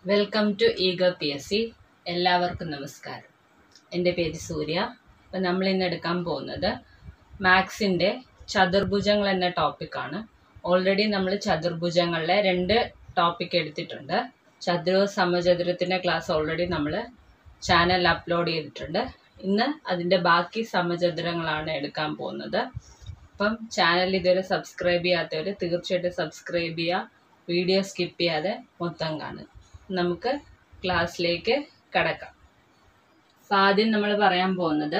welcome to Eager P S C എല്ലാവർക്കും നമസ്കാരം എൻ്റെ പേര് സൂര്യ അപ്പം നമ്മൾ ഇന്ന് എടുക്കാൻ പോകുന്നത് മാത്സിൻ്റെ ചതുർഭുജങ്ങൾ എന്ന ടോപ്പിക്കാണ് ഓൾറെഡി നമ്മൾ ചതുർഭുജങ്ങളിലെ രണ്ട് ടോപ്പിക് എടുത്തിട്ടുണ്ട് ചതുരവും സമചതുരത്തിൻ്റെ ക്ലാസ് ഓൾറെഡി നമ്മൾ ചാനലിൽ അപ്ലോഡ് ചെയ്തിട്ടുണ്ട് ഇന്ന് അതിൻ്റെ ബാക്കി സമചതുരങ്ങളാണ് എടുക്കാൻ പോകുന്നത് അപ്പം ചാനൽ ഇതുവരെ സബ്സ്ക്രൈബ് ചെയ്യാത്തവർ തീർച്ചയായിട്ടും സബ്സ്ക്രൈബ് ചെയ്യുക വീഡിയോ സ്കിപ്പ് ചെയ്യാതെ മൊത്തം കാണുക നമുക്ക് ക്ലാസ്സിലേക്ക് കടക്കാം അപ്പം ആദ്യം നമ്മൾ പറയാൻ പോകുന്നത്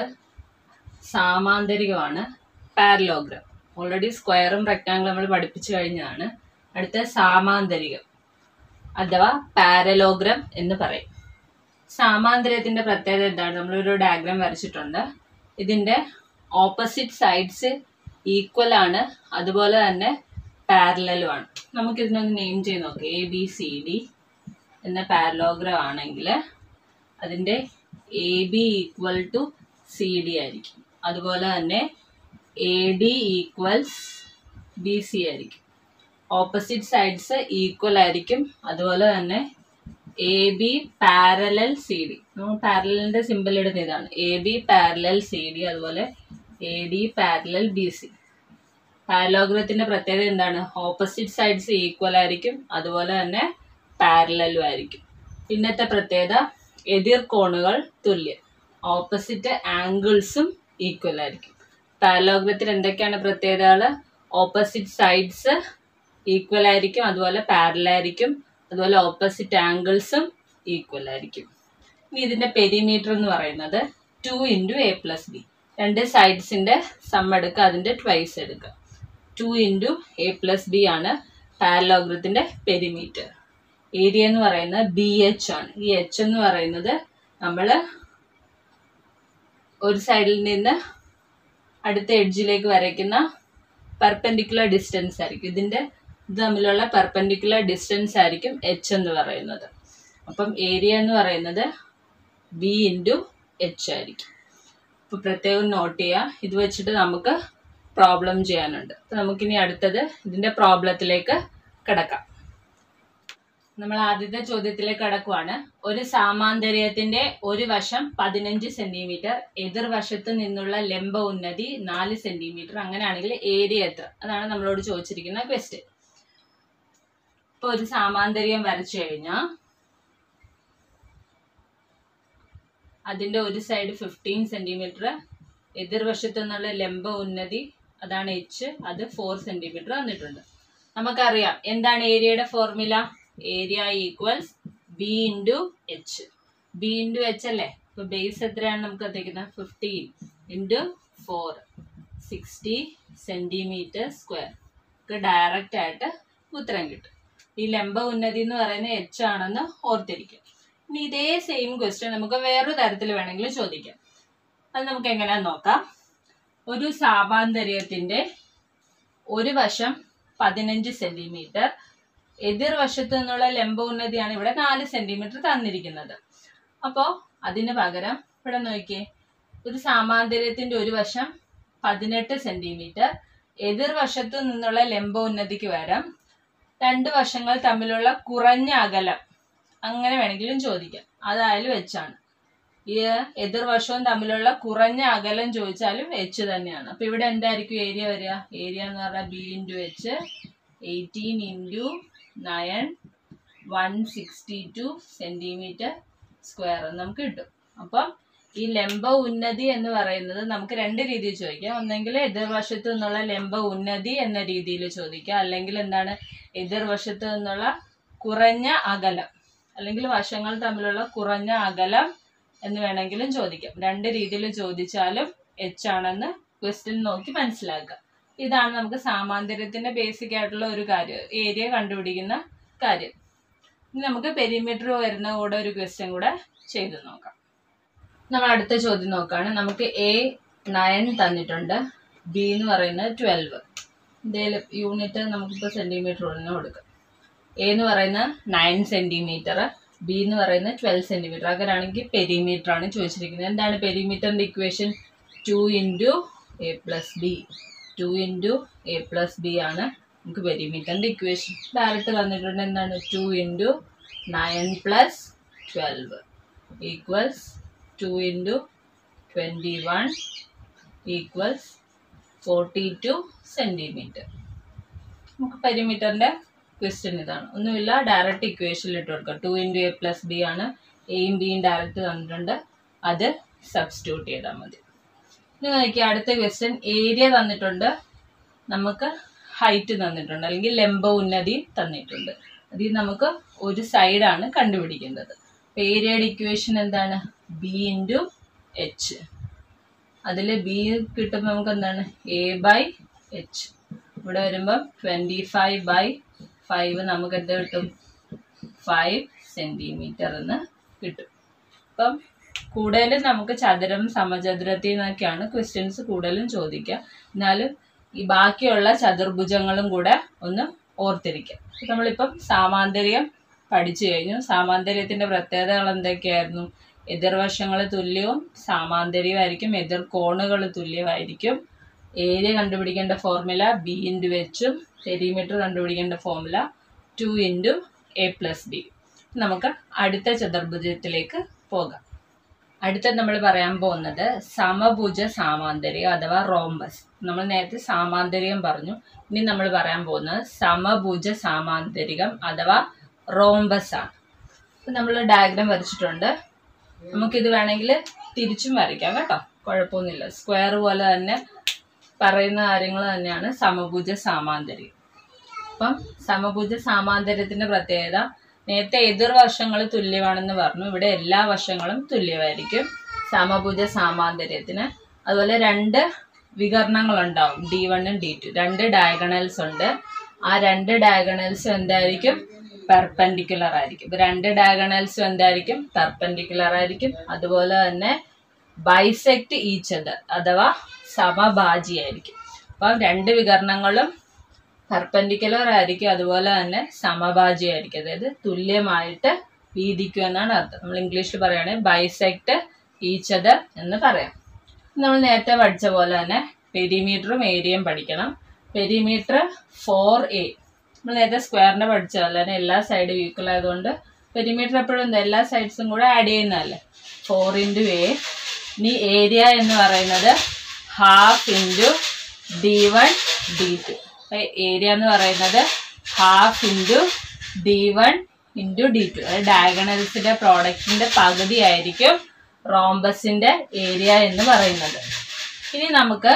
സാമാന്തരികമാണ് പാരലോഗ്രാം ഓൾറെഡി സ്ക്വയറും റെക്റ്റാങ്കിളും നമ്മൾ പഠിപ്പിച്ചു കഴിഞ്ഞതാണ് അടുത്ത സാമാന്തരികം അഥവാ പാരലോഗ്രാം എന്ന് പറയും സാമാന്തരത്തിന്റെ പ്രത്യേകത എന്താണ് നമ്മളൊരു ഡയഗ്രാം വരച്ചിട്ടുണ്ട് ഇതിന്റെ ഓപ്പോസിറ്റ് സൈഡ്സ് ഈക്വൽ ആണ് അതുപോലെ തന്നെ പാരലലും ആണ് നമുക്ക് ഇതിനൊന്ന് നെയിം ചെയ്ത് നോക്കാം എ ബി സി ഡി എന്ന പാരലോഗ്രാം ആണെങ്കിൽ അതിൻ്റെ A B equal to C D ആയിരിക്കും അതുപോലെ തന്നെ A D equals B C ആയിരിക്കും ഓപ്പോസിറ്റ് സൈഡ്സ് ഈക്വൽ ആയിരിക്കും അതുപോലെ തന്നെ A B parallel C D നമ്മൾ പാരലലിന്റെ സിമ്പിൾ ഇടുന്ന ഇതാണ് A B parallel C D അതുപോലെ A D parallel B C പാരലോഗ്രത്തിന്റെ പ്രത്യേകത എന്താണ് ഓപ്പോസിറ്റ് സൈഡ്സ് ഈക്വൽ ആയിരിക്കും അതുപോലെ തന്നെ പാരലലും ആയിരിക്കും പിന്നത്തെ പ്രത്യേകത എതിർ കോണുകൾ തുല്യം ഓപ്പോസിറ്റ് ആംഗിൾസും ഈക്വൽ ആയിരിക്കും പാരലോഗ്രത്തിൽ എന്തൊക്കെയാണ് പ്രത്യേകതകൾ ഓപ്പോസിറ്റ് സൈഡ്സ് ഈക്വൽ ആയിരിക്കും അതുപോലെ പാരലൽ ആയിരിക്കും അതുപോലെ ഓപ്പോസിറ്റ് ആംഗിൾസും ഈക്വൽ ആയിരിക്കും ഇനി ഇതിന്റെ പെരിമീറ്റർ എന്ന് പറയുന്നത് two into A plus B രണ്ട് സൈഡ്സിന്റെ സം എടുക്കുക അതിന്റെ ട്വൈസ് എടുക്കുക two into A plus B ആണ് പാരലോഗ്രത്തിന്റെ പെരിമീറ്റർ ഏരിയ എന്ന് പറയുന്നത് ബി എച്ച് ആണ് ഈ എച്ച് എന്ന് പറയുന്നത് നമ്മൾ ഒരു സൈഡിൽ നിന്ന് അടുത്ത എഡ്ജിലേക്ക് വരയ്ക്കുന്ന പെർപെൻഡിക്കുലർ ഡിസ്റ്റൻസ് ആയിരിക്കും ഇതിന്റെ ഇത് തമ്മിലുള്ള പെർപെൻഡിക്കുലർ ഡിസ്റ്റൻസ് ആയിരിക്കും എച്ച് എന്ന് പറയുന്നത് അപ്പം ഏരിയ എന്ന് പറയുന്നത് ബി ഇൻറ്റു എച്ച് ആയിരിക്കും അപ്പോൾ പ്രത്യേകം നോട്ട് ചെയ്യുക ഇത് വെച്ചിട്ട് നമുക്ക് പ്രോബ്ലം ചെയ്യാനുണ്ട് അപ്പം നമുക്കിനി അടുത്തത് ഇതിൻ്റെ പ്രോബ്ലത്തിലേക്ക് കിടക്കാം നമ്മൾ ആദ്യത്തെ ചോദ്യത്തിലേക്ക് കടക്കുവാണ് ഒരു സാമാന്തര്യത്തിന്റെ ഒരു വശം പതിനഞ്ച് സെന്റിമീറ്റർ എതിർവശത്ത് നിന്നുള്ള ലംബ ഉന്നതി നാല് സെന്റിമീറ്റർ അങ്ങനെയാണെങ്കിൽ ഏരിയ എത്ര അതാണ് നമ്മളോട് ചോദിച്ചിരിക്കുന്ന ക്വസ്റ്റ്യൻ ഇപ്പൊ ഒരു സാമാന്തര്യം വരച്ചു കഴിഞ്ഞാൽ അതിന്റെ ഒരു സൈഡ് ഫിഫ്റ്റീൻ സെന്റിമീറ്റർ എതിർവശത്തു നിന്നുള്ള ലംബ ഉന്നതി അതാണ് എച്ച് അത് ഫോർ സെന്റിമീറ്റർ വന്നിട്ടുണ്ട് നമുക്കറിയാം എന്താണ് ഏരിയയുടെ formula area equals B into H B into H അല്ലേ ഇപ്പൊ ബേസ് എത്രയാണ് നമുക്ക് എത്തിക്കുന്നത് fifteen into four sixty centimetre square നമുക്ക് ഡയറക്റ്റ് ആയിട്ട് ഉത്തരം കിട്ടും ഈ ലംബ ഉന്നതി എന്ന് പറയുന്നത് എച്ച് ആണെന്ന് ഓർത്തിരിക്കും ഇനി ഇതേ സെയിം ക്വസ്റ്റ്യൻ നമുക്ക് വേറൊരു തരത്തിൽ വേണമെങ്കിൽ ചോദിക്കാം അത് നമുക്ക് എങ്ങനെയാന്ന് നോക്കാം ഒരു സാമാന്തര്യത്തിന്റെ ഒരു വശം പതിനഞ്ച് സെന്റിമീറ്റർ എതിർവശത്തു നിന്നുള്ള ലംബ ഉന്നതിയാണ് ഇവിടെ നാല് സെന്റിമീറ്റർ തന്നിരിക്കുന്നത് അപ്പോൾ അതിന് പകരം ഇവിടെ നോക്കിയേ ഒരു സാമാന്തര്യത്തിന്റെ ഒരു വശം പതിനെട്ട് സെന്റിമീറ്റർ എതിർവശത്തു നിന്നുള്ള ലംബ ഉന്നതിക്ക് പകരം രണ്ട് വശങ്ങൾ തമ്മിലുള്ള കുറഞ്ഞ അകലം അങ്ങനെ വേണമെങ്കിലും ചോദിക്കാം അതായാലും വെച്ചാണ് ഈ എതിർവശവും തമ്മിലുള്ള കുറഞ്ഞ അകലം ചോദിച്ചാലും എച്ച് തന്നെയാണ് അപ്പൊ ഇവിടെ എന്തായിരിക്കും ഏരിയ വരിക ഏരിയ എന്ന് പറഞ്ഞാൽ B into H eighteen into nine one sixty two centimetre square നമുക്ക് കിട്ടും അപ്പം ഈ ലംബ ഉന്നതി എന്ന് പറയുന്നത് നമുക്ക് രണ്ട് രീതിയിൽ ചോദിക്കാം ഒന്നെങ്കിൽ എതിർവശത്തു നിന്നുള്ള ലംബ ഉന്നതി എന്ന രീതിയിൽ ചോദിക്കാം അല്ലെങ്കിൽ എന്താണ് എതിർവശത്തു നിന്നുള്ള കുറഞ്ഞ അകലം അല്ലെങ്കിൽ വശങ്ങൾ തമ്മിലുള്ള കുറഞ്ഞ അകലം എന്ന് വേണമെങ്കിലും ചോദിക്കാം രണ്ട് രീതിയിൽ ചോദിച്ചാലും എച്ച് ആണെന്ന് ക്വസ്റ്റ്യൻ നോക്കി മനസ്സിലാക്കുക ഇതാണ് നമുക്ക് സാമാന്തര്യത്തിന്റെ ബേസിക് ആയിട്ടുള്ള ഒരു കാര്യം ഏരിയ കണ്ടുപിടിക്കുന്ന കാര്യം ഇനി നമുക്ക് പെരിമീറ്റർ വരുന്ന കൂടെ ഒരു ക്വസ്റ്റ്യൻ കൂടെ ചെയ്തു നോക്കാം നമ്മൾ അടുത്ത ചോദ്യം നോക്കുകയാണ് നമുക്ക് എ നയൻ തന്നിട്ടുണ്ട് ബി എന്ന് പറയുന്നത് ട്വൽവ് എന്തെങ്കിലും യൂണിറ്റ് നമുക്കിപ്പോൾ സെന്റിമീറ്റർ ഉടനെ കൊടുക്കാം എ എന്ന് പറയുന്നത് നയൻ സെന്റിമീറ്റർ ബി എന്ന് പറയുന്നത് ട്വൽവ് സെന്റിമീറ്റർ അങ്ങനെയാണെങ്കിൽ പെരിമീറ്റർ ആണ് ചോദിച്ചിരിക്കുന്നത് എന്താണ് പെരിമീറ്ററിന്റെ equation two into A plus B two into A plus B ആണ് നമുക്ക് പെരിമീറ്ററിന്റെ ഇക്വേഷൻ ഡയറക്റ്റ് തന്നിട്ടുണ്ട് എന്താണ് two into nine plus twelve equals two into twenty one equals forty two centimetre നമുക്ക് പെരിമീറ്ററിൻ്റെ ക്വസ്റ്റ്യൻ ഇതാണ് ഒന്നുമില്ല ഡയറക്റ്റ് ഇക്വേഷനിൽ ഇട്ട് കൊടുക്കുക two into A plus B ആണ് എയും ബിയും ഡയറക്റ്റ് തന്നിട്ടുണ്ട് അത് സബ്സ്റ്റിറ്റ്യൂട്ട് ചെയ്താൽ മതി ഇനി നോക്കിയാൽ അടുത്ത ക്വസ്റ്റ്യൻ ഏരിയ തന്നിട്ടുണ്ട് നമുക്ക് ഹൈറ്റ് തന്നിട്ടുണ്ട് അല്ലെങ്കിൽ ലംബ ഉന്നതി തന്നിട്ടുണ്ട് അതിൽ നമുക്ക് ഒരു സൈഡാണ് കണ്ടുപിടിക്കേണ്ടത് ഏരിയയുടെ ഇക്വേഷൻ എന്താണ് ബി ഇൻറ്റു എച്ച് അതിൽ ബി കിട്ടുമ്പോൾ നമുക്ക് എന്താണ് എ ബൈ എച്ച് ഇവിടെ വരുമ്പം ട്വൻറ്റി ഫൈവ് ബൈ ഫൈവ് നമുക്ക് എന്ത് കിട്ടും ഫൈവ് സെൻറ്റിമീറ്റർ എന്ന് കിട്ടും അപ്പം കൂടുതലും നമുക്ക് ചതുരം സമചതുരത്തിൽ നിന്നൊക്കെയാണ് ക്വസ്റ്റ്യൻസ് കൂടുതലും ചോദിക്കുക എന്നാലും ഈ ബാക്കിയുള്ള ചതുർഭുജങ്ങളും കൂടെ ഒന്ന് ഓർത്തിരിക്കുക ഇപ്പം നമ്മളിപ്പം സാമാന്തര്യം പഠിച്ചു കഴിഞ്ഞു സാമാന്തര്യത്തിന്റെ പ്രത്യേകതകൾ എന്തൊക്കെയായിരുന്നു എതിർവശങ്ങൾ തുല്യവും സാമാന്തര്യമായിരിക്കും എതിർ കോണുകൾ തുല്യമായിരിക്കും ഏരിയ കണ്ടുപിടിക്കേണ്ട ഫോർമുല ബി ഇൻറ്റു എച്ചും പെരിമീറ്റർ കണ്ടുപിടിക്കേണ്ട formula two into A plus B നമുക്ക് അടുത്ത ചതുർഭുജത്തിലേക്ക് പോകാം അടുത്ത നമ്മൾ പറയാൻ പോകുന്നത് സമഭുജ സാമാന്തരികം അഥവാ റോംബസ് നമ്മൾ നേരത്തെ സാമാന്തരികം പറഞ്ഞു ഇനി നമ്മൾ പറയാൻ പോകുന്നത് സമഭുജ സാമാന്തരികം അഥവാ റോംബസ് ആണ് അപ്പം നമ്മൾ ഡയഗ്രാം വരച്ചിട്ടുണ്ട് നമുക്കിത് വേണമെങ്കിൽ തിരിച്ചും വരയ്ക്കാം കേട്ടോ കുഴപ്പമൊന്നുമില്ല സ്ക്വയർ പോലെ തന്നെ പറയുന്ന കാര്യങ്ങൾ തന്നെയാണ് സമഭുജ സാമാന്തരികം അപ്പം സമഭുജ സാമാന്തര്യത്തിന്റെ പ്രത്യേകത നേരത്തെ എതിർവശങ്ങൾ തുല്യമാണെന്ന് പറഞ്ഞു ഇവിടെ എല്ലാ വശങ്ങളും തുല്യമായിരിക്കും സമഭുജ സാമാന്തര്യത്തിന് അതുപോലെ രണ്ട് വികരണങ്ങൾ ഉണ്ടാവും ഡി വണ്ണും ഡി ടു രണ്ട് ഡയഗണൽസ് ഉണ്ട് ആ രണ്ട് ഡയഗണൽസും എന്തായിരിക്കും പെർപെൻഡിക്കുലർ ആയിരിക്കും ഇപ്പൊ രണ്ട് ഡയഗണൽസും എന്തായിരിക്കും പെർപെൻഡിക്കുലർ ആയിരിക്കും അതുപോലെ തന്നെ ബൈസെക്ട് ഈച്ച് അതർ അഥവാ സമഭാജിയായിരിക്കും അപ്പം രണ്ട് വികരണങ്ങളും പെർപെൻഡിക്കുലർ ആയിരിക്കും അതുപോലെ തന്നെ സമഭാജിയായിരിക്കും അതായത് തുല്യമായിട്ട് വീതിക്കും എന്നാണ് അർത്ഥം നമ്മൾ ഇംഗ്ലീഷിൽ പറയുകയാണെങ്കിൽ ബൈസെക്ട് ഈച്ച് അതർ എന്ന് പറയാം നമ്മൾ നേരത്തെ പഠിച്ച പോലെ തന്നെ പെരിമീറ്ററും ഏരിയയും പഠിക്കണം പെരിമീറ്റർ ഫോർ എ നമ്മൾ നേരത്തെ സ്ക്വയറിന്റെ പഠിച്ച പോലെ തന്നെ എല്ലാ സൈഡും ഈക്വൽ ആയതുകൊണ്ട് പെരിമീറ്റർ എപ്പോഴും എന്താ എല്ലാ സൈഡ്സും കൂടെ ആഡ് ചെയ്യുന്നതല്ലേ ഫോർ ഇൻറ്റു എ ഇനി ഏരിയ എന്ന് പറയുന്നത് half into D one D two area എന്ന് പറയുന്നത് half into D one into D two അതായത് ഡയഗണൽസിന്റെ പ്രോഡക്റ്റിന്റെ പകുതി ആയിരിക്കും റോംബസിന്റെ ഏരിയ എന്ന് പറയുന്നത് ഇനി നമുക്ക്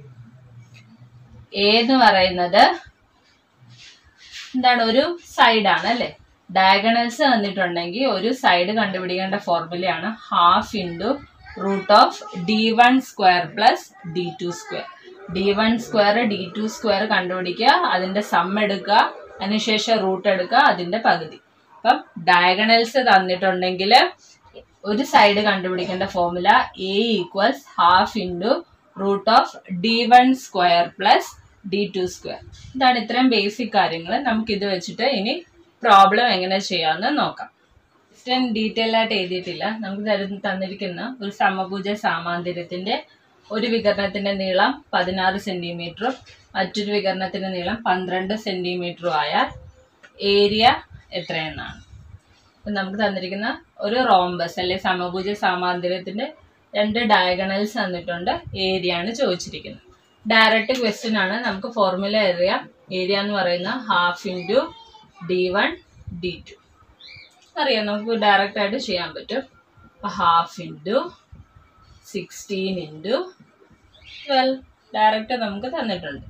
എ എന്ന് പറയുന്നത് എന്താണ് ഒരു സൈഡാണ് അല്ലേ ഡയഗണൽസ് തന്നിട്ടുണ്ടെങ്കിൽ ഒരു സൈഡ് കണ്ടുപിടിക്കേണ്ട ഫോർമുലയാണ് half into root of D one square plus D two square D one square D two square കണ്ടുപിടിക്കുക അതിന്റെ സം എടുക്കുക അതിനുശേഷം റൂട്ട് എടുക്കുക അതിന്റെ പകുതി അപ്പം ഡയഗണൽസ് തന്നിട്ടുണ്ടെങ്കിൽ ഒരു സൈഡ് കണ്ടുപിടിക്കേണ്ട formula A equals half into root of D one square plus D two square ഇതാണ് ഇത്രയും ബേസിക് കാര്യങ്ങൾ നമുക്ക് ഇത് വെച്ചിട്ട് ഇനി പ്രോബ്ലം എങ്ങനെ ചെയ്യാമെന്ന് നോക്കാം ക്വസ്റ്റ്യൻ ഡീറ്റെയിൽ ആയിട്ട് എഴുതിയിട്ടില്ല നമുക്ക് തരുന്ന തന്നിരിക്കുന്ന ഒരു സമഭുജ സാമാന്തര്യത്തിന്റെ ഒരു വികരണത്തിന്റെ നീളം പതിനാറ് സെന്റിമീറ്ററും മറ്റൊരു വികരണത്തിന്റെ നീളം പന്ത്രണ്ട് സെന്റിമീറ്ററും ആയാൽ ഏരിയ എത്രയെന്നാണ് അപ്പം നമുക്ക് തന്നിരിക്കുന്ന ഒരു റോംബസ് അല്ലെ സമഭുജ സാമാന്തര്യത്തിന്റെ രണ്ട് ഡയഗണൽസ് തന്നിട്ടുണ്ട് ഏരിയ ആണ് ചോദിച്ചിരിക്കുന്നത് ഡയറക്റ്റ് ക്വസ്റ്റ്യൻ ആണ് നമുക്ക് ഫോർമുല അറിയാം ഏരിയ എന്ന് പറയുന്ന half into D one D two അറിയാം നമുക്ക് ഡയറക്റ്റ് ആയിട്ട് ചെയ്യാൻ പറ്റും അപ്പോൾ half into sixteen into twelve direct നമുക്ക് തന്നിട്ടുണ്ട്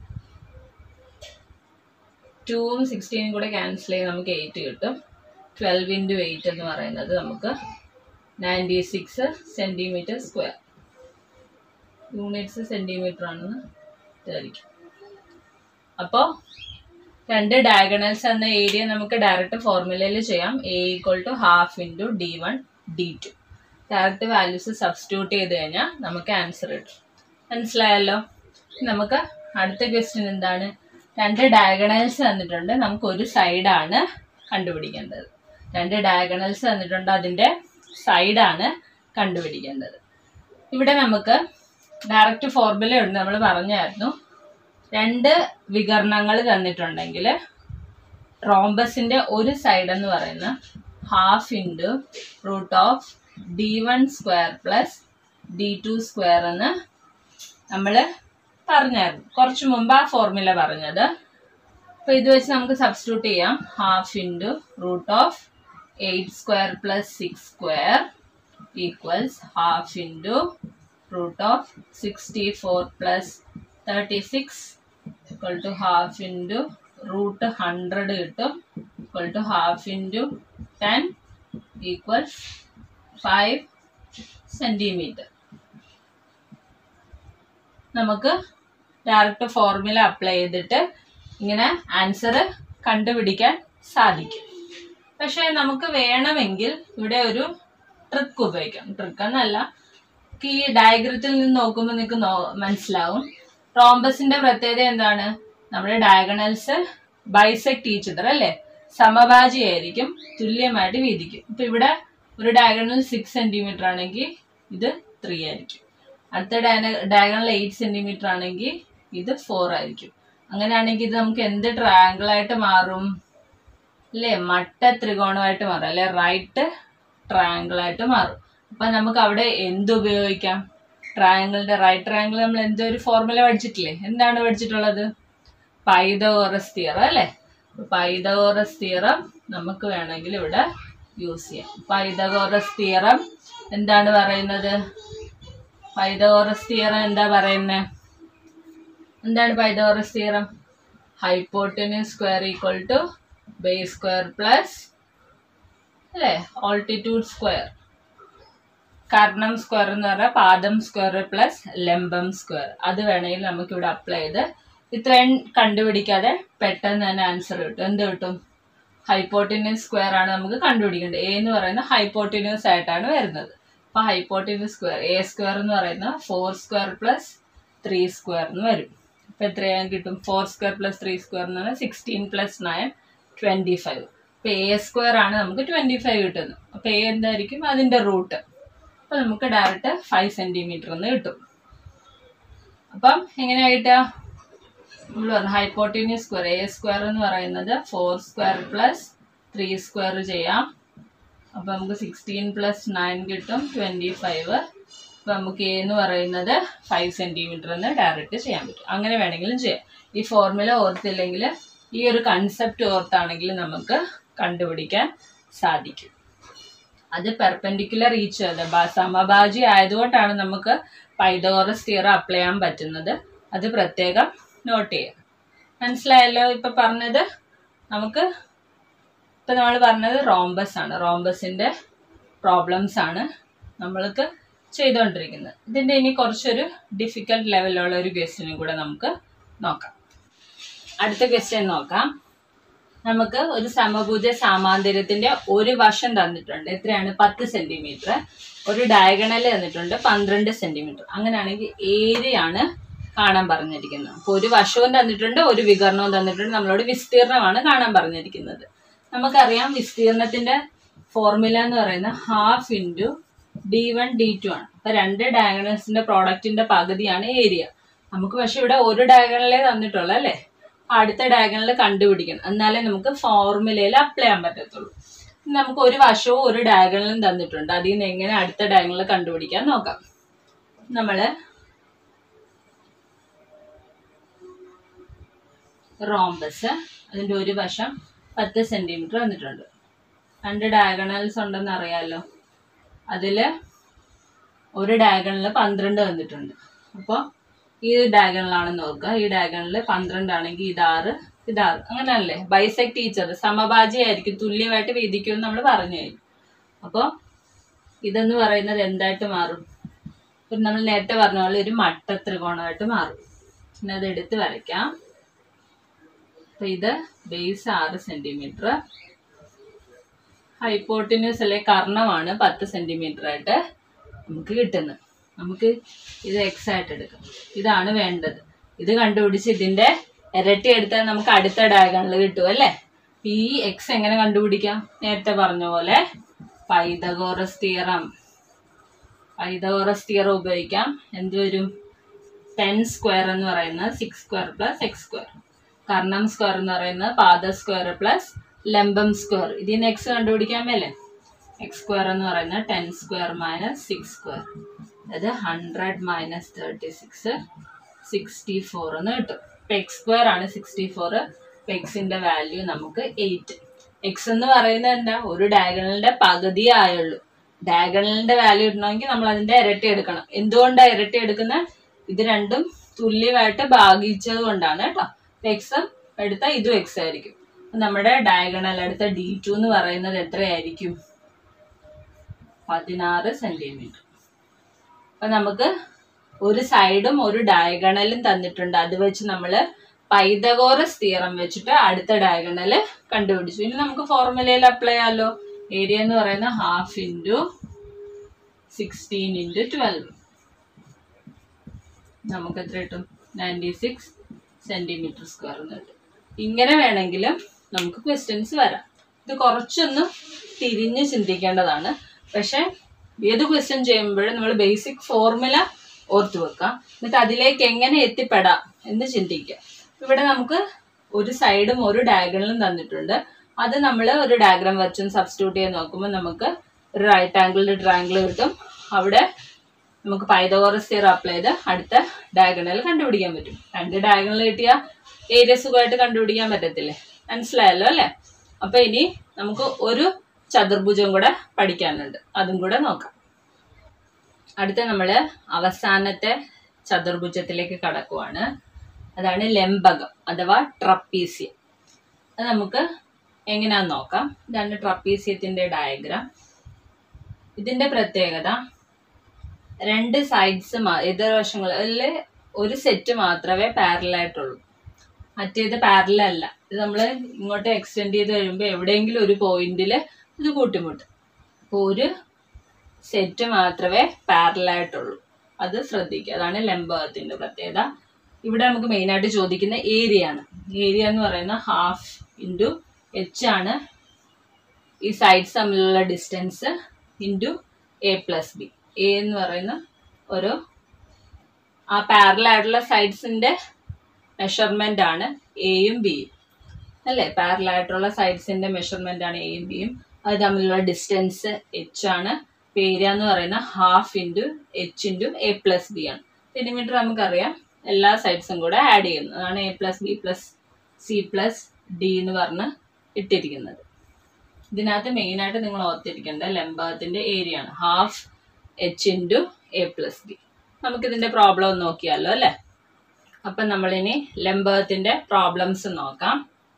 ടൂവും സിക്സ്റ്റീനും കൂടെ ക്യാൻസൽ ചെയ്ത് നമുക്ക് എയ്റ്റ് കിട്ടും ട്വൽവ് ഇൻറ്റു എയ്റ്റ് എന്ന് പറയുന്നത് നമുക്ക് ninety six centimetre square units centimetre ആണെന്ന് വിചാരിക്കും അപ്പോൾ രണ്ട് ഡയഗണൽസ് എന്ന ഏരിയ നമുക്ക് ഡയറക്റ്റ് ഫോർമുലയിൽ ചെയ്യാം A equal to half into D one D two direct values substitute ചെയ്ത് കഴിഞ്ഞാൽ നമുക്ക് ആൻസർ കിട്ടും മനസ്സിലായല്ലോ നമുക്ക് അടുത്ത ക്വസ്റ്റ്യൻ എന്താണ് രണ്ട് ഡയഗണൽസ് തന്നിട്ടുണ്ട് നമുക്ക് ഒരു സൈഡാണ് കണ്ടുപിടിക്കേണ്ടത് രണ്ട് ഡയഗണൽസ് തന്നിട്ടുണ്ട് അതിൻ്റെ സൈഡാണ് കണ്ടുപിടിക്കേണ്ടത് ഇവിടെ നമുക്ക് ഡയറക്റ്റ് ഫോർമുല ഉണ്ട് നമ്മൾ പറഞ്ഞായിരുന്നു രണ്ട് വികരണങ്ങൾ തന്നിട്ടുണ്ടെങ്കിൽ റോംബസിന്റെ ഒരു സൈഡ് എന്ന് പറയുന്ന half into root of D one square plus D two square എന്ന് നമ്മൾ പറഞ്ഞായിരുന്നു കുറച്ച് മുമ്പ് ആ ഫോർമുല പറഞ്ഞത് അപ്പോൾ ഇത് വെച്ച് നമുക്ക് സബ്സ്റ്റിറ്റ്യൂട്ട് ചെയ്യാം half into root of eight square plus six square equals half into root of sixty four plus thirty six equal to half into root hundred കിട്ടും equal to half into ten equals five centimetre നമുക്ക് direct formula apply ചെയ്തിട്ട് ഇങ്ങനെ answer കണ്ടുപിടിക്കാൻ സാധിക്കും പക്ഷേ നമുക്ക് വേണമെങ്കിൽ ഇവിടെ ഒരു ട്രിക്ക് ഉപയോഗിക്കാം ട്രിക്ക് എന്നല്ല ഈ ഡയഗ്രത്തിൽ നിന്ന് നോക്കുമ്പോൾ നിങ്ങൾക്ക് നോ മനസ്സിലാവും റോംബസിന്റെ പ്രത്യേകത എന്താണ് നമ്മുടെ ഡയഗണൽസ് ബൈസെക്ട് ഈച്ചതർ അല്ലേ സമഭാജി ആയിരിക്കും തുല്യമായിട്ട് വീതിക്കും ഇപ്പൊ ഇവിടെ ഒരു ഡയഗണൽ സിക്സ് സെന്റിമീറ്റർ ആണെങ്കിൽ ഇത് ത്രീ ആയിരിക്കും അടുത്ത ഡയഗണൽ എയ്റ്റ് സെന്റിമീറ്റർ ആണെങ്കിൽ ഇത് ഫോർ ആയിരിക്കും അങ്ങനെയാണെങ്കിൽ ഇത് നമുക്ക് എന്ത് ട്രയാങ്കിൾ ആയിട്ട് മാറും അല്ലേ മട്ട ത്രികോണമായിട്ട് മാറും അല്ലെ റൈറ്റ് ട്രയാങ്കിൾ ആയിട്ട് മാറും അപ്പൊ നമുക്ക് അവിടെ എന്ത് ഉപയോഗിക്കാം ട്രയാങ്കിളിന്റെ റൈറ്റ് ട്രയാങ്കിൾ നമ്മൾ എന്തോ ഒരു ഫോർമുല പഠിച്ചിട്ടില്ലേ എന്താണ് പഠിച്ചിട്ടുള്ളത് പൈതോറസ് തിയറം അല്ലേ പൈതോറസ് തിയറം നമുക്ക് വേണമെങ്കിൽ ഇവിടെ യൂസ് ചെയ്യാം പൈതഗോറസ് തിയറം എന്താണ് പറയുന്നത് പൈതഗോറസ് തിയറം എന്താ പറയുന്നത് എന്താണ് Pythagoras theorem hypotenuse square equal to base square plus അല്ലേ ഓൾട്ടിറ്റ്യൂഡ് സ്ക്വയർ കർണം സ്ക്വയർ എന്ന് പറഞ്ഞാൽ പാദം സ്ക്വയർ പ്ലസ് ലംബം സ്ക്വയർ അത് വേണമെങ്കിൽ നമുക്ക് ഇവിടെ അപ്ലൈ ചെയ്ത് ഇത്രയും കണ്ടുപിടിക്കാതെ പെട്ടെന്ന് തന്നെ ആൻസർ കിട്ടും എന്ത് കിട്ടും ഹൈപ്പോട്ടിന്യൂസ് സ്ക്വയർ ആണ് നമുക്ക് കണ്ടുപിടിക്കേണ്ടത് എ എന്ന് പറയുന്നത് ഹൈപ്പോട്ടിന്യൂസ് ആയിട്ടാണ് വരുന്നത് അപ്പൊ ഹൈപ്പോട്ടിന്യൂസ് സ്ക്വയർ എ സ്ക്വയർ എന്ന് പറയുന്നത് four square plus three square എന്ന് വരും അപ്പൊ എത്രയാൻ കിട്ടും four square plus three square എന്ന് പറഞ്ഞാൽ sixteen plus nine twenty five അപ്പൊ എ സ്ക്വയർ ആണ് നമുക്ക് ട്വന്റി ഫൈവ് കിട്ടുന്നത് അപ്പൊ എ എന്തായിരിക്കും അതിന്റെ റൂട്ട് അപ്പൊ നമുക്ക് ഡയറക്റ്റ് ഫൈവ് സെന്റിമീറ്റർ എന്ന് കിട്ടും അപ്പം എങ്ങനെയാ കിട്ടുക നമ്മൾ പറഞ്ഞു ഹൈപ്പോട്ടീനിയസ് സ്ക്വയർ എ സ്ക്വയർ എന്ന് പറയുന്നത് four square plus three square ചെയ്യാം അപ്പം നമുക്ക് സിക്സ്റ്റീൻ പ്ലസ് നയൻ കിട്ടും ട്വൻറ്റി ഫൈവ് അപ്പം നമുക്ക് എ എന്ന് പറയുന്നത് ഫൈവ് സെൻറ്റിമീറ്റർ എന്ന് ഡയറക്റ്റ് ചെയ്യാൻ പറ്റും അങ്ങനെ വേണമെങ്കിലും ചെയ്യാം ഈ ഫോർമുല ഓർത്തില്ലെങ്കിൽ ഈ ഒരു കൺസെപ്റ്റ് ഓർത്താണെങ്കിൽ നമുക്ക് കണ്ടുപിടിക്കാൻ സാധിക്കും അത് പെർപെൻഡിക്കുലർ ഈച്ച് അത് സമഭാജി ആയതുകൊണ്ടാണ് നമുക്ക് പൈതോറസ് തിയറ അപ്ലൈ ചെയ്യാൻ പറ്റുന്നത് അത് പ്രത്യേകം നോട്ട് ചെയ്യുക മനസ്സിലായല്ലോ ഇപ്പൊ പറഞ്ഞത് നമുക്ക് ഇപ്പൊ നമ്മൾ പറഞ്ഞത് റോംബസ് ആണ് റോംബസിന്റെ പ്രോബ്ലംസ് ആണ് നമ്മൾക്ക് ചെയ്തുകൊണ്ടിരിക്കുന്നത് ഇതിന്റെ ഇനി കുറച്ചൊരു ഡിഫിക്കൽട്ട് ലെവലുള്ള ഒരു ക്വസ്റ്റ്യനും കൂടെ നമുക്ക് നോക്കാം അടുത്ത ക്വസ്റ്റ്യൻ നോക്കാം നമുക്ക് ഒരു സമഭുജ സാമാന്തരത്തിന്റെ ഒരു വശം തന്നിട്ടുണ്ട് എത്രയാണ് പത്ത് സെന്റിമീറ്റർ ഒരു ഡയഗണൽ തന്നിട്ടുണ്ട് പന്ത്രണ്ട് സെന്റിമീറ്റർ അങ്ങനെയാണെങ്കിൽ ഏരിയയാണ് കാണാൻ പറഞ്ഞിരിക്കുന്നത് അപ്പോൾ ഒരു വശവും തന്നിട്ടുണ്ട് ഒരു വികരണവും തന്നിട്ടുണ്ട് നമ്മളോട് വിസ്തീർണമാണ് കാണാൻ പറഞ്ഞിരിക്കുന്നത് നമുക്കറിയാം വിസ്തീർണത്തിന്റെ ഫോർമുല എന്ന് പറയുന്നത് half into D one D two ആണ് അപ്പൊ രണ്ട് ഡയഗണൽസിന്റെ പ്രോഡക്റ്റിന്റെ പകുതിയാണ് ഏരിയ നമുക്ക് പക്ഷെ ഇവിടെ ഒരു ഡയഗണലേ തന്നിട്ടുള്ളൂ അല്ലേ അടുത്ത ഡയഗണൽ കണ്ടുപിടിക്കണം എന്നാലേ നമുക്ക് ഫോർമുലയിൽ അപ്ലൈ ചെയ്യാൻ പറ്റത്തുള്ളൂ ഇനി നമുക്ക് ഒരു വശവും ഒരു ഡയഗണലും തന്നിട്ടുണ്ട് അതിൽ നിന്ന് എങ്ങനെ അടുത്ത ഡയഗണൽ കണ്ടുപിടിക്കാൻ നോക്കാം നമ്മള് റോംബസ് അതിന്റെ ഒരു വശം പത്ത് സെന്റിമീറ്റർ വന്നിട്ടുണ്ട് രണ്ട് ഡയഗണൽസ് ഉണ്ടെന്ന് അറിയാലോ അതില് ഒരു ഡയഗണലിൽ പന്ത്രണ്ട് വന്നിട്ടുണ്ട് അപ്പോൾ ഈ ഡയഗണലാണെന്ന് നോക്കുക ഈ ഡയഗണലിൽ പന്ത്രണ്ട് ആണെങ്കിൽ ഇതാറ് ഇതാറ് അങ്ങനെയല്ലേ ബൈസെക് ടീച്ചർ സമഭാജി ആയിരിക്കും തുല്യമായിട്ട് വീതിക്കുമെന്ന് നമ്മൾ പറഞ്ഞു കഴിഞ്ഞു അപ്പോൾ ഇതെന്ന് പറയുന്നത് എന്തായിട്ട് മാറും ഇപ്പം നമ്മൾ നേരത്തെ പറഞ്ഞ പോലെ ഒരു മട്ട ത്രികോണമായിട്ട് മാറും പിന്നെ അത് എടുത്ത് വരയ്ക്കാം അപ്പൊ ഇത് ബേസ് ആറ് സെന്റിമീറ്റർ ഹൈപ്പോട്ടിന്യൂസ് അല്ലെ കർണമാണ് പത്ത് സെന്റിമീറ്റർ ആയിട്ട് നമുക്ക് കിട്ടുന്നത് നമുക്ക് ഇത് എക്സ് ആയിട്ട് എടുക്കാം ഇതാണ് വേണ്ടത് ഇത് കണ്ടുപിടിച്ച് ഇതിന്റെ ഇരട്ടി എടുത്താൽ നമുക്ക് അടുത്ത ഡയഗണൽ കിട്ടും അല്ലേ ഈ എക്സ് എങ്ങനെ കണ്ടുപിടിക്കാം നേരത്തെ പറഞ്ഞ പോലെ പൈതഗോറസ് തിയറം പൈതഗോറസ് തിയറം ഉപയോഗിക്കാം എന്ത് വരും ടെൻ സ്ക്വയർ എന്ന് പറയുന്നത് six square plus X square കർണം സ്ക്വയർ എന്ന് പറയുന്നത് പാദ സ്ക്വയർ പ്ലസ് ലംബം സ്ക്വയർ ഇതിന് എക്സ് കണ്ടുപിടിക്കാൻ മേലെ എക്സ് സ്ക്വയർ എന്ന് പറയുന്നത് ten square minus six square അതായത് hundred minus thirty six sixty four എന്ന് കിട്ടും ഇപ്പം എക്സ് സ്ക്വയർ ആണ് സിക്സ്റ്റി ഫോർ ഇപ്പം എക്സിൻ്റെ വാല്യൂ നമുക്ക് എയ്റ്റ് എക്സ് എന്ന് പറയുന്നത് എന്താ ഒരു ഡയഗണലിന്റെ പകുതി ആയുള്ളൂ ഡയഗണലിന്റെ വാല്യൂ ഇടണമെങ്കിൽ നമ്മൾ അതിന്റെ ഇരട്ടി എടുക്കണം എന്തുകൊണ്ടാണ് ഇരട്ടി എടുക്കുന്നത് ഇത് രണ്ടും തുല്യമായിട്ട് ഭാഗിച്ചത് കൊണ്ടാണ് കേട്ടോ എക്സ് എടുത്താൽ ഇതും എക്സ് ആയിരിക്കും അപ്പൊ നമ്മുടെ ഡയഗണൽ എടുത്ത ഡി ടു എന്ന് പറയുന്നത് എത്രയായിരിക്കും പതിനാറ് സെന്റിമീറ്റർ അപ്പൊ നമുക്ക് ഒരു സൈഡും ഒരു ഡയഗണലും തന്നിട്ടുണ്ട് അത് വെച്ച് നമ്മൾ പൈതഗോറസ് തിയറം വെച്ചിട്ട് അടുത്ത ഡയഗണല് കണ്ടുപിടിച്ചു ഇനി നമുക്ക് ഫോർമുലയിൽ അപ്ലൈ ചെയ്യാമല്ലോ ഏരിയ എന്ന് പറയുന്നത് half into sixteen into twelve നമുക്ക് എത്ര കിട്ടും നയൻറ്റി സിക്സ് സെന്റിമീറ്റർ സ്ക്വയർ എന്ന് കിട്ടും ഇങ്ങനെ വേണമെങ്കിലും നമുക്ക് ക്വസ്റ്റ്യൻസ് വരാം ഇത് കുറച്ചൊന്ന് തിരിഞ്ഞ് ചിന്തിക്കേണ്ടതാണ് പക്ഷെ ഏത് ക്വസ്റ്റ്യൻ ചെയ്യുമ്പോഴും നമ്മൾ ബേസിക് ഫോർമുല ഓർത്തു വെക്കാം എന്നിട്ട് അതിലേക്ക് എങ്ങനെ എത്തിപ്പെടാം എന്ന് ചിന്തിക്കുക ഇവിടെ നമുക്ക് ഒരു സൈഡും ഒരു ഡയഗണലും തന്നിട്ടുണ്ട് അത് നമ്മൾ ഒരു ഡയഗ്രാം വരച്ചും സബ്സ്റ്റിറ്റ്യൂട്ട് ചെയ്ത് നോക്കുമ്പോൾ നമുക്ക് ഒരു റൈറ്റ് ആംഗിളിൽ ട്രയാംഗിൾ കിട്ടും അവിടെ നമുക്ക് പൈതോറസ് തിയറം അപ്ലൈ ചെയ്ത് അടുത്ത ഡയഗണൽ കണ്ടുപിടിക്കാൻ പറ്റും രണ്ട് ഡയഗണൽ കിട്ടിയ ഏരിയ സുഖമായിട്ട് കണ്ടുപിടിക്കാൻ പറ്റത്തില്ലേ മനസ്സിലായല്ലോ അല്ലേ അപ്പൊ ഇനി നമുക്ക് ഒരു ചതുർഭുജം കൂടെ പഠിക്കാനുണ്ട് അതും കൂടെ നോക്കാം അടുത്ത നമ്മൾ അവസാനത്തെ ചതുർഭുജത്തിലേക്ക് കടക്കുവാണ് അതാണ് ലംബകം അഥവാ ട്രപ്പീസിയം അത് നമുക്ക് എങ്ങനെയാന്ന് നോക്കാം ഇതാണ് ട്രപ്പീസിയത്തിന്റെ ഡയഗ്രാം ഇതിന്റെ പ്രത്യേകത രണ്ട് സൈഡ്സ് എതിർവശങ്ങളിൽ ഒരു സെറ്റ് മാത്രമേ പാരലൽ ആയിട്ടുള്ളൂ മറ്റേത് പാരലൽ അല്ല ഇത് നമ്മൾ ഇങ്ങോട്ട് എക്സ്റ്റെൻഡ് ചെയ്ത് കഴിയുമ്പോൾ എവിടെയെങ്കിലും ഒരു പോയിന്റിൽ ഇത് കൂട്ടിമുട്ടും അപ്പോൾ ഒരു സെറ്റ് മാത്രമേ പാരലൽ ആയിട്ടുള്ളൂ അത് ശ്രദ്ധിക്കുക അതാണ് ലംബകത്തിന്റെ പ്രത്യേകത ഇവിടെ നമുക്ക് മെയിൻ ആയിട്ട് ചോദിക്കുന്ന ഏരിയ ആണ് ഏരിയ എന്ന് പറയുന്നത് ഹാഫ് ഇൻറ്റു എച്ച് ആണ് ഈ സൈഡ്സ് തമ്മിലുള്ള distance into A plus B A എന്ന് പറയുന്ന ഒരു ആ പാരലൽ ആയിട്ടുള്ള സൈഡ്സിന്റെ മെഷർമെന്റ് ആണ് എയും ബിയും അല്ലേ പാരലൽ ആയിട്ടുള്ള സൈഡ്സിന്റെ മെഷർമെന്റ് ആണ് എയും ബിയും അത് തമ്മിലുള്ള ഡിസ്റ്റൻസ് എച്ച് ആണ് ഏരിയ എന്ന് പറയുന്ന half into H into A plus B ആണ് സെന്റിമീറ്റർ നമുക്കറിയാം എല്ലാ സൈഡ്സും കൂടെ ആഡ് ചെയ്യുന്നത് അതാണ് A plus B plus C plus D എന്ന് പറഞ്ഞ് ഇട്ടിരിക്കുന്നത് ഇതിനകത്ത് മെയിനായിട്ട് നിങ്ങൾ ഓർത്തിരിക്കേണ്ട ലംബകത്തിന്റെ ഏരിയ ആണ് half H into A plus B നമുക്കിതിന്റെ പ്രോബ്ലം ഒന്ന് നോക്കിയാലോ അല്ലേ അപ്പം നമ്മളിനി ലംബകത്തിന്റെ പ്രോബ്ലംസ് നോക്കാം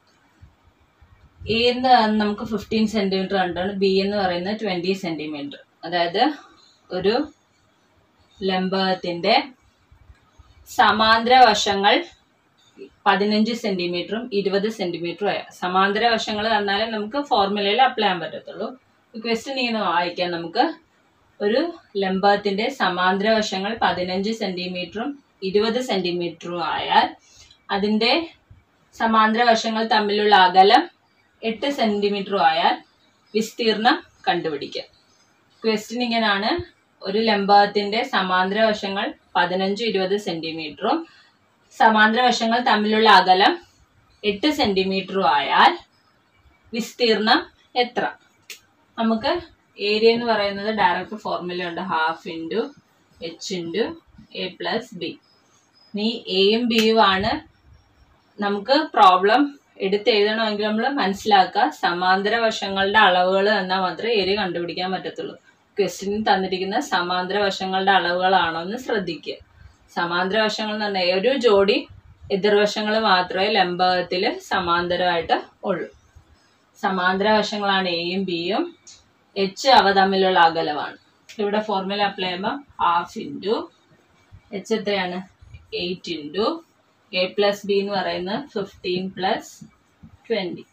എ എന്ന് നമുക്ക് ഫിഫ്റ്റീൻ സെന്റിമീറ്റർ കണ്ടാണ് ബി എന്ന് പറയുന്നത് ട്വന്റി സെന്റിമീറ്റർ അതായത് ഒരു ലംബകത്തിന്റെ സമാന്തര വശങ്ങൾ പതിനഞ്ച് സെന്റിമീറ്ററും ഇരുപത് സെന്റിമീറ്ററും ആയ സമാന്തര വശങ്ങൾ തന്നാലേ നമുക്ക് ഫോർമുലയിൽ അപ്ലൈ ചെയ്യാൻ പറ്റത്തുള്ളൂ ക്വസ്റ്റ്യൻ ഇങ്ങനെ വായിക്കാം നമുക്ക് ഒരു ലംബത്തിന്റെ സമാന്തര വശങ്ങൾ പതിനഞ്ച് സെന്റിമീറ്ററും ഇരുപത് സെന്റിമീറ്ററും ആയാൽ അതിന്റെ സമാന്തര വശങ്ങൾ തമ്മിലുള്ള അകലം എട്ട് സെന്റിമീറ്ററും ആയാൽ വിസ്തീർണം കണ്ടുപിടിക്കുക ക്വസ്റ്റ്യൻ ഇങ്ങനെയാണ് ഒരു ലംബകത്തിന്റെ സമാന്തര വശങ്ങൾ പതിനഞ്ച് ഇരുപത് സെന്റിമീറ്ററും സമാന്തര വശങ്ങൾ തമ്മിലുള്ള അകലം എട്ട് സെന്റിമീറ്ററും ആയാൽ വിസ്തീർണം എത്ര നമുക്ക് ഏരിയ എന്ന് പറയുന്നത് ഡയറക്റ്റ് ഫോർമുല ഉണ്ട് half into H into A plus B ഇനി എയും ബിയും ആണ് നമുക്ക് പ്രോബ്ലം എടുത്ത് എഴുതണമെങ്കിൽ നമ്മൾ മനസ്സിലാക്കുക സമാന്തര വശങ്ങളുടെ അളവുകൾ തന്നാൽ മാത്രമേ ഏരിയ കണ്ടുപിടിക്കാൻ പറ്റത്തുള്ളൂ ക്വസ്റ്റ്യനിൽ തന്നിരിക്കുന്ന സമാന്തര വശങ്ങളുടെ അളവുകളാണോ എന്ന് ശ്രദ്ധിക്കുക സമാന്തര വശങ്ങൾ എന്ന് പറഞ്ഞാൽ ഒരു ജോഡി എതിർവശങ്ങൾ മാത്രമേ ലംബകത്തിൽ സമാന്തരമായിട്ട് ഉള്ളൂ സമാന്തര വശങ്ങളാണ് എയും ബിയും എച്ച് അവ തമ്മിലുള്ള അകലമാണ് ഇവിടെ ഫോർമുല അപ്ലൈ ചെയ്യുമ്പോൾ ഹാഫ് ഇൻറ്റു എച്ച് എത്രയാണ് eight into A plus B എന്ന് പറയുന്നത് ഫിഫ്റ്റീൻ പ്ലസ് ട്വൻറ്റി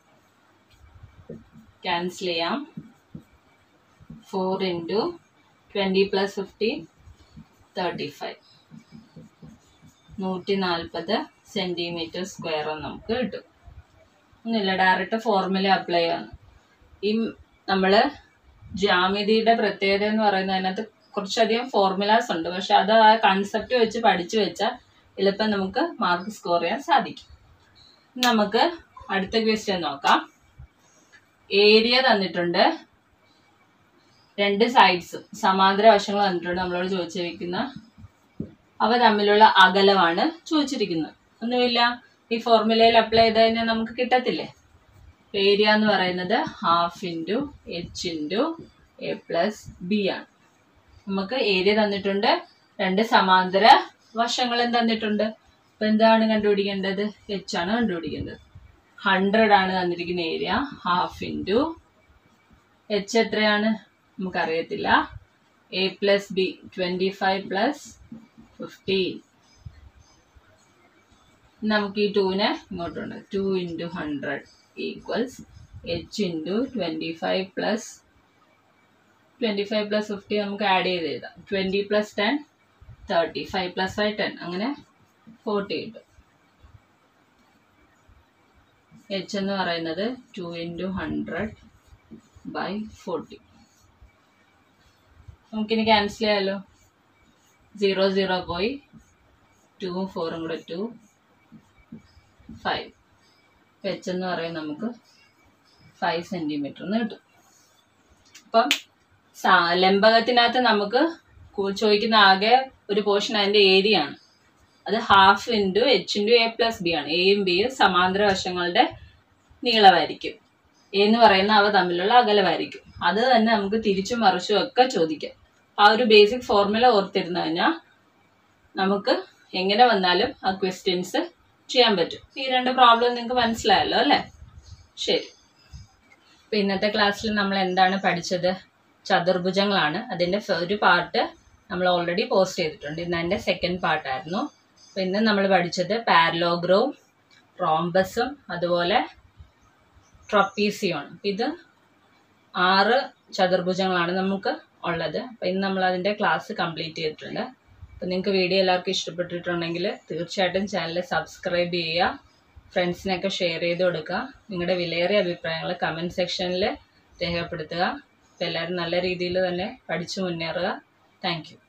ക്യാൻസൽ ചെയ്യാം four into twenty plus fifteen thirty five നൂറ്റി നാൽപ്പത് സെൻറ്റിമീറ്റർ സ്ക്വയർ നമുക്ക് കിട്ടും ഒന്നുമില്ല ഡയറക്റ്റ് ഫോർമുല അപ്ലൈ ആണ് ഈ നമ്മൾ ജാമിതിയുടെ പ്രത്യേകത എന്ന് പറയുന്നത് അതിനകത്ത് കുറച്ചധികം ഫോർമുലാസ് ഉണ്ട് പക്ഷെ അത് ആ കൺസെപ്റ്റ് വെച്ച് പഠിച്ചു വെച്ചാൽ എളുപ്പം നമുക്ക് മാർക്ക് സ്കോർ ചെയ്യാൻ സാധിക്കും നമുക്ക് അടുത്ത ക്വസ്റ്റ്യൻ നോക്കാം ഏരിയ തന്നിട്ടുണ്ട് രണ്ട് സൈഡ്സും സമാന്തര വശങ്ങൾ തന്നിട്ടുണ്ട് നമ്മളോട് ചോദിച്ചിരിക്കുന്ന അവ തമ്മിലുള്ള അകലമാണ് ചോദിച്ചിരിക്കുന്നത് ഒന്നുമില്ല ഈ ഫോർമുലയിൽ അപ്ലൈ ചെയ്ത് കഴിഞ്ഞാൽ നമുക്ക് കിട്ടത്തില്ലേ ഏരിയ എന്ന് പറയുന്നത് half into H into A plus B ആണ് നമുക്ക് ഏരിയ തന്നിട്ടുണ്ട് രണ്ട് സമാന്തര വശങ്ങളും തന്നിട്ടുണ്ട് അപ്പൊ എന്താണ് കണ്ടുപിടിക്കേണ്ടത് എച്ച് ആണ് കണ്ടുപിടിക്കേണ്ടത് ഹൺഡ്രഡ് ആണ് തന്നിരിക്കുന്ന ഏരിയ ഹാഫ് ഇൻറ്റു എച്ച് എത്രയാണ് നമുക്കറിയത്തില്ല A plus B twenty five plus fifteen നമുക്ക് ഈ ടൂവിനെ ഇങ്ങോട്ടുണ്ട് two into hundred equals H into twenty five plus twenty five plus fifty നമുക്ക് ആഡ് ചെയ്ത് എഴുതാം twenty plus ten thirty five plus five ten അങ്ങനെ ഫോർട്ടി കിട്ടും എച്ച് എന്ന് പറയുന്നത് two into hundred by forty നമുക്കിനി ക്യാൻസൽ ചെയ്യാമല്ലോ സീറോ സീറോ പോയി ടൂവും ഫോറും കൂടെ ടു ഫൈവ് എച്ച് എന്ന് പറയുന്നത് നമുക്ക് ഫൈവ് സെൻറ്റിമീറ്റർ എന്ന് കിട്ടും അപ്പം സാ- ലംബകത്തിനകത്ത് നമുക്ക് കു- ചോദിക്കുന്ന ആകെ ഒരു പോർഷൻ അതിൻ്റെ ഏരിയ ആണ് അത് half into H into A plus B ആണ് എയും ബിയും സമാന്തര വശങ്ങളുടെ നീളമായിരിക്കും എ എന്ന് പറയുന്ന അവ തമ്മിലുള്ള അകലമായിരിക്കും അത് തന്നെ നമുക്ക് തിരിച്ചും മറിച്ചും ഒക്കെ ചോദിക്കാം ആ ഒരു ബേസിക് ഫോർമുല ഓർത്തിരുന്നു കഴിഞ്ഞാൽ നമുക്ക് എങ്ങനെ വന്നാലും ആ ക്വസ്റ്റ്യൻസ് ചെയ്യാൻ പറ്റും ഈ രണ്ട് പ്രോബ്ലം നിങ്ങൾക്ക് മനസ്സിലായല്ലോ അല്ലേ ശരി ഇപ്പൊ ഇന്നത്തെ ക്ലാസ്സിൽ നമ്മൾ എന്താണ് പഠിച്ചത് ചതുർഭുജങ്ങളാണ് അതിൻ്റെ ഒരു പാർട്ട് നമ്മൾ ഓൾറെഡി പോസ്റ്റ് ചെയ്തിട്ടുണ്ട് ഇന്ന് അതിൻ്റെ സെക്കൻഡ് പാർട്ടായിരുന്നു അപ്പോൾ ഇന്ന് നമ്മൾ പഠിച്ചത് പാരലോഗ്രവും റോംബസും അതുപോലെ ട്രപ്പീസിയുമാണ് ഇത് ആറ് ചതുർഭുജങ്ങളാണ് നമുക്ക് ഉള്ളത് അപ്പോൾ ഇന്ന് നമ്മൾ അതിൻ്റെ ക്ലാസ് കംപ്ലീറ്റ് ചെയ്തിട്ടുണ്ട് അപ്പോൾ നിങ്ങൾക്ക് വീഡിയോ എല്ലാവർക്കും ഇഷ്ടപ്പെട്ടിട്ടുണ്ടെങ്കിൽ തീർച്ചയായിട്ടും ചാനൽ സബ്സ്ക്രൈബ് ചെയ്യുക ഫ്രണ്ട്സിനൊക്കെ ഷെയർ ചെയ്ത് കൊടുക്കുക നിങ്ങളുടെ വിലയേറിയ അഭിപ്രായങ്ങൾ കമൻറ്റ് സെക്ഷനിൽ രേഖപ്പെടുത്തുക അപ്പോൾ എല്ലാവരും നല്ല രീതിയിൽ തന്നെ പഠിച്ചു മുന്നേറുക താങ്ക് യു